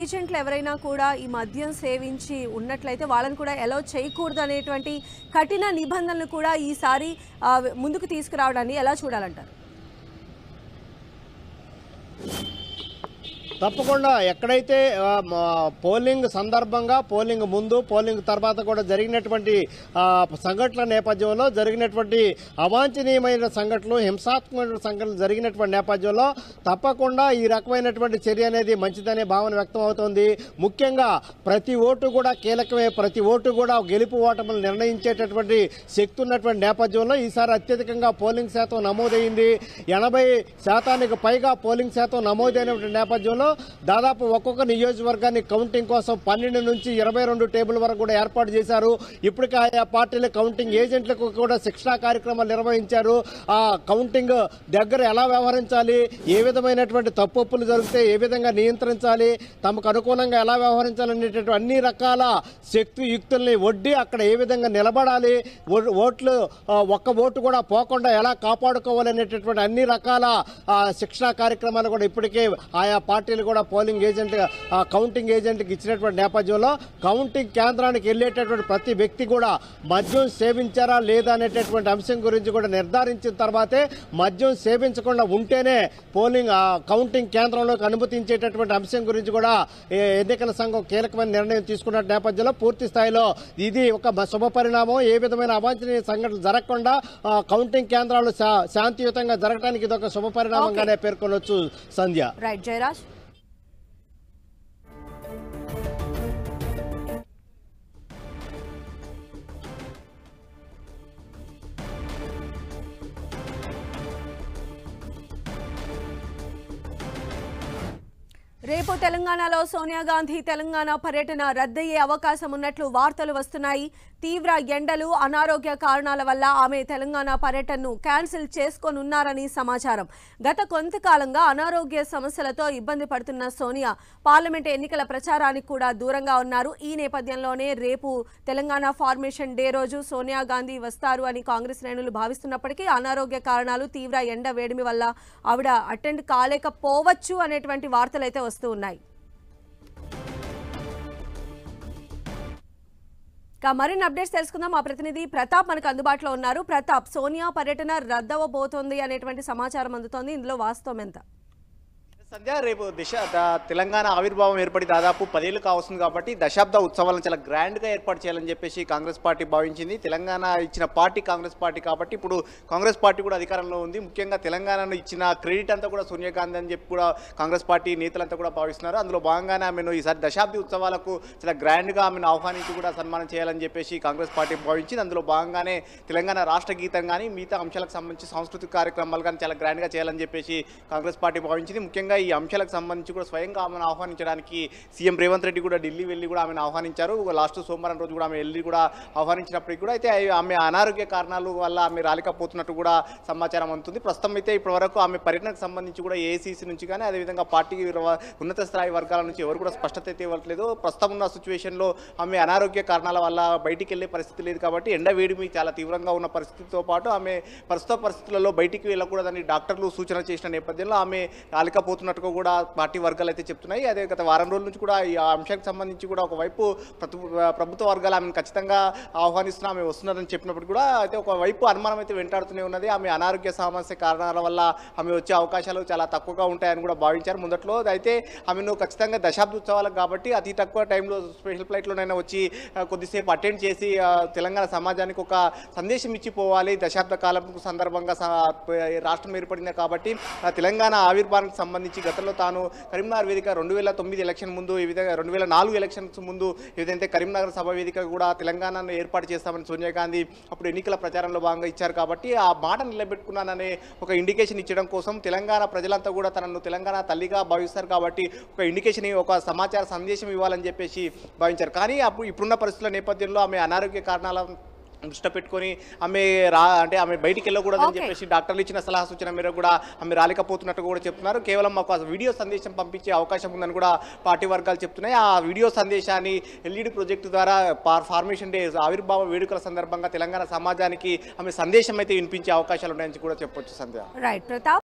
ఏజెంట్లు ఎవరైనా కూడా ఈ మద్యం సేవించి ఉన్నట్లయితే వాళ్ళని కూడా ఎలో చేయకూడదు అనేటువంటి కఠిన నిబంధనలు కూడా ఈసారి ఆ, ముందుకు తీసుకురావడాన్ని ఎలా చూడాలంటారు తప్పకుండా ఎక్కడైతే ఆ, మా పోలింగ్ సందర్భంగా పోలింగ్ ముందు పోలింగ్ తర్వాత కూడా జరిగినటువంటి ఆ, సంఘటనల నేపథ్యంలో జరిగినటువంటి అవాంఛనీయమైన సంఘటనలు హింసాత్మకమైన సంఘటనలు జరిగినటువంటి నేపథ్యంలో తప్పకుండా ఈ రకమైనటువంటి చర్య అనేది మంచిదనే భావన వ్యక్తం అవుతోంది ముఖ్యంగా ప్రతి ఓటు కూడా కీలకమే ప్రతి ఓటు కూడా గెలుపు ఓటములు నిర్ణయించేటటువంటి శక్తి ఉన్నటువంటి నేపథ్యంలో ఈసారి అత్యధికంగా పోలింగ్ శాతం నమోదైంది ఎనభై శాతానికి పైగా పోలింగ్ శాతం నమోదైనటువంటి నేపథ్యంలో దాదాపు ఒక్కొక్క నియోజకవర్గాన్ని కౌంటింగ్ కోసం పన్నెండు నుంచి ఇరవై రెండు టేబుల్ వరకు కూడా ఏర్పాటు చేశారు ఇప్పటికే ఆయా పార్టీల కౌంటింగ్ ఏజెంట్లకు కూడా శిక్షణా కార్యక్రమాలు నిర్వహించారు ఆ కౌంటింగ్ దగ్గర ఎలా వ్యవహరించాలి ఏ విధమైనటువంటి తప్పులు జరిగితే ఏ విధంగా నియంత్రించాలి తమకు అనుకూలంగా ఎలా వ్యవహరించాలనేటటువంటి అన్ని రకాల శక్తి యుక్తుల్ని వడ్డీ అక్కడ ఏ విధంగా నిలబడాలి ఓ- ఓట్లు ఆ, ఒక్క ఓటు కూడా పోకుండా ఎలా కాపాడుకోవాలనేటటువంటి అన్ని రకాల ఆ, శిక్షణా కార్యక్రమాలు కూడా ఇప్పటికే ఆయా పార్టీలు కూడా పోలింగ్ ఏజెంట్ ఆ, కౌంటింగ్ ఏజెంట్కి ఇచ్చినటువంటి నేపథ్యంలో కౌంటింగ్ కేంద్రానికి వెళ్ళేటటువంటి ప్రతి వ్యక్తి కూడా మద్యం సేవించారా లేదా అనేటటువంటి అంశం గురించి కూడా నిర్ధారించిన తర్వాతే మద్యం సేవించకుండా ఉంటేనే పోలింగ్ ఆ, కౌంటింగ్ కేంద్రంలోకి అనుమతించేటటువంటి అంశం గురించి కూడా ఏ, ఎన్నికల సంఘం కీలకమైన నిర్ణయం తీసుకున్న నేపథ్యంలో పూర్తి స్థాయిలో ఇది ఒక మ- శుభ పరిణామం ఏ విధమైన అవాంఛనీయ సంఘటనలు జరగకుండా ఆ, కౌంటింగ్ కేంద్రాలు శా- శాంతియుతంగా జరగడానికి ఇది ఒక శుభ పరిణామంగానే పేర్కొనవచ్చు సంధ్య రైట్ జయరాజ్ రేపు తెలంగాణలో సోనియా గాంధీ తెలంగాణ పర్యటన రద్దయ్యే అవకాశం ఉన్నట్లు వార్తలు వస్తున్నాయి తీవ్ర ఎండలు అనారోగ్య కారణాల వల్ల ఆమె తెలంగాణ పర్యటనను క్యాన్సిల్ చేసుకోనున్నారని సమాచారం గత కొంతకాలంగా అనారోగ్య సమస్యలతో ఇబ్బంది పడుతున్న సోనియా పార్లమెంట్ ఎన్నికల ప్రచారానికి కూడా దూరంగా ఉన్నారు ఈ నేపథ్యంలోనే రేపు తెలంగాణ ఫార్మేషన్ డే రోజు సోనియా గాంధీ వస్తారు అని కాంగ్రెస్ శ్రేణులు భావిస్తున్నప్పటికీ అనారోగ్య కారణాలు తీవ్ర ఎండ వేడిమి వల్ల ఆవిడ అటెండ్ కాలేకపోవచ్చు అనేటువంటి వార్తలు అయితే వస్తూ ఉన్నాయి ఇక మరిన్ని అప్డేట్స్ తెలుసుకుందాం మా ప్రతినిధి ప్రతాప్ మనకు అందుబాటులో ఉన్నారు ప్రతాప్ సోనియా పర్యటన రద్దవబోతోంది అనేటువంటి సమాచారం అందుతోంది ఇందులో వాస్తవం ఎంత సంధ్య రేపు దిశ ద- తెలంగాణ ఆవిర్భావం ఏర్పడి దాదాపు పదేళ్ళు కావస్తుంది కాబట్టి దశాబ్ద ఉత్సవాలను చాలా గ్రాండ్గా ఏర్పాటు చేయాలని చెప్పేసి కాంగ్రెస్ పార్టీ భావించింది తెలంగాణ ఇచ్చిన పార్టీ కాంగ్రెస్ పార్టీ కాబట్టి ఇప్పుడు కాంగ్రెస్ పార్టీ కూడా అధికారంలో ఉంది ముఖ్యంగా తెలంగాణను ఇచ్చిన క్రెడిట్ అంతా కూడా సోనియా గాంధీ అని చెప్పి కూడా కాంగ్రెస్ పార్టీ నేతలంతా కూడా భావిస్తున్నారు అందులో భాగంగానే ఆమెను ఈసారి దశాబ్ది ఉత్సవాలకు చాలా గ్రాండ్గా ఆమెను ఆహ్వానించి కూడా సన్మానం చేయాలని చెప్పేసి కాంగ్రెస్ పార్టీ భావించింది అందులో భాగంగానే తెలంగాణ రాష్ట్ర గీతం కానీ మిగతా అంశాలకు సంబంధించి సాంస్కృతిక కార్యక్రమాలు కానీ చాలా గ్రాండ్గా చేయాలని చెప్పేసి కాంగ్రెస్ పార్టీ భావించింది ముఖ్యంగా ఈ అంశాలకు సంబంధించి కూడా స్వయంగా ఆమెను ఆహ్వానించడానికి సీఎం రేవంత్ రెడ్డి కూడా ఢిల్లీ వెళ్ళి కూడా ఆమెను ఆహ్వానించారు లాస్ట్ సోమవారం రోజు కూడా ఆమె వెళ్ళి కూడా ఆహ్వానించినప్పటికీ కూడా అయితే ఆమె అనారోగ్య కారణాలు వల్ల ఆమె రాలేకపోతున్నట్టు కూడా సమాచారం అందుతుంది ప్రస్తుతం అయితే ఇప్పటి వరకు ఆమె పర్యటనకు సంబంధించి కూడా ఏసీసీ నుంచి కానీ అదేవిధంగా పార్టీ వ- ఉన్నత స్థాయి వర్గాల నుంచి ఎవరు కూడా స్పష్టత అయితే ఇవ్వట్లేదు ప్రస్తుతం ఉన్న సిచ్యువేషన్లో ఆమె అనారోగ్య కారణాల వల్ల బయటికి వెళ్ళే పరిస్థితి లేదు కాబట్టి ఎండ వేడిమి చాలా తీవ్రంగా ఉన్న పరిస్థితితో పాటు ఆమె ప్రస్తుత పరిస్థితులలో బయటికి వెళ్ళకూడదని డాక్టర్లు సూచన చేసిన నేపథ్యంలో ఆమె రాలేకపోతున్నట్టుగా కూడా పార్టీ వర్గాలు అయితే చెప్తున్నాయి అదే గత వారం రోజుల నుంచి కూడా ఈ అంశానికి సంబంధించి కూడా ఒకవైపు ప్రతి ప్రభుత్వ వర్గాలు ఆమెను ఖచ్చితంగా ఆహ్వానిస్తున్నా ఆమె వస్తున్నారని చెప్పినప్పుడు కూడా అయితే ఒకవైపు అనుమానం అయితే వెంటాడుతూనే ఉన్నది ఆమె అనారోగ్య సమస్య కారణాల వల్ల ఆమె వచ్చే అవకాశాలు చాలా తక్కువగా ఉంటాయని కూడా భావించారు ముందట్లో అయితే ఆమెను ఖచ్చితంగా దశాబ్ద ఉత్సవాలకు కాబట్టి అతి తక్కువ టైంలో స్పెషల్ ఫ్లైట్లోనైనా వచ్చి ఆ, కొద్దిసేపు అటెండ్ చేసి ఆ, తెలంగాణ సమాజానికి ఒక సందేశం ఇచ్చిపోవాలి దశాబ్ద కాలం సందర్భంగా స- రాష్ట్రం ఏర్పడింది కాబట్టి ఆ, తెలంగాణ ఆవిర్భావానికి సంబంధించి గతంలో తాను కరీంనగర్ వేదిక రెండు వేల తొమ్మిది ఎలక్షన్ ముందు ఈ విధంగా రెండు వేల నాలుగు ఎలక్షన్స్ ముందు ఏదైతే కరీంనగర్ సభ వేదిక కూడా తెలంగాణను ఏర్పాటు చేస్తామని సోనియా గాంధీ అప్పుడు ఎన్నికల ప్రచారంలో భాగంగా ఇచ్చారు కాబట్టి ఆ మాట నిలబెట్టుకున్నాననే ఒక ఇండికేషన్ ఇచ్చడం కోసం తెలంగాణ ప్రజలంతా కూడా తనను తెలంగాణ తల్లిగా భావిస్తారు కాబట్టి ఒక ఇండికేషన్ ఒక సమాచార సందేశం ఇవ్వాలని చెప్పేసి భావించారు కానీ అప్పుడు ఇప్పుడున్న పరిస్థితుల నేపథ్యంలో ఆమె అనారోగ్య కారణాల దృష్టి పెట్టుకొని ఆమె రా అంటే ఆమె బయటికి వెళ్ళకూడదని Okay. చెప్పేసి డాక్టర్లు ఇచ్చిన సలహా సూచన మేరకు కూడా ఆమె రాలేకపోతున్నట్టు కూడా చెప్తున్నారు కేవలం ఒక వీడియో సందేశం పంపించే అవకాశం ఉందని కూడా పార్టీ వర్గాలు చెప్తున్నాయి ఆ వీడియో సందేశాన్ని ఎల్ఈడి ప్రాజెక్టు ద్వారా ఫార్- ఫార్మేషన్ డే ఆవిర్భావ వేడుకల సందర్భంగా తెలంగాణ సమాజానికి ఆమె సందేశం అయితే వినిపించే అవకాశాలు ఉన్నాయని కూడా చెప్పొచ్చు సంధ్య రైట్ ప్రతాప్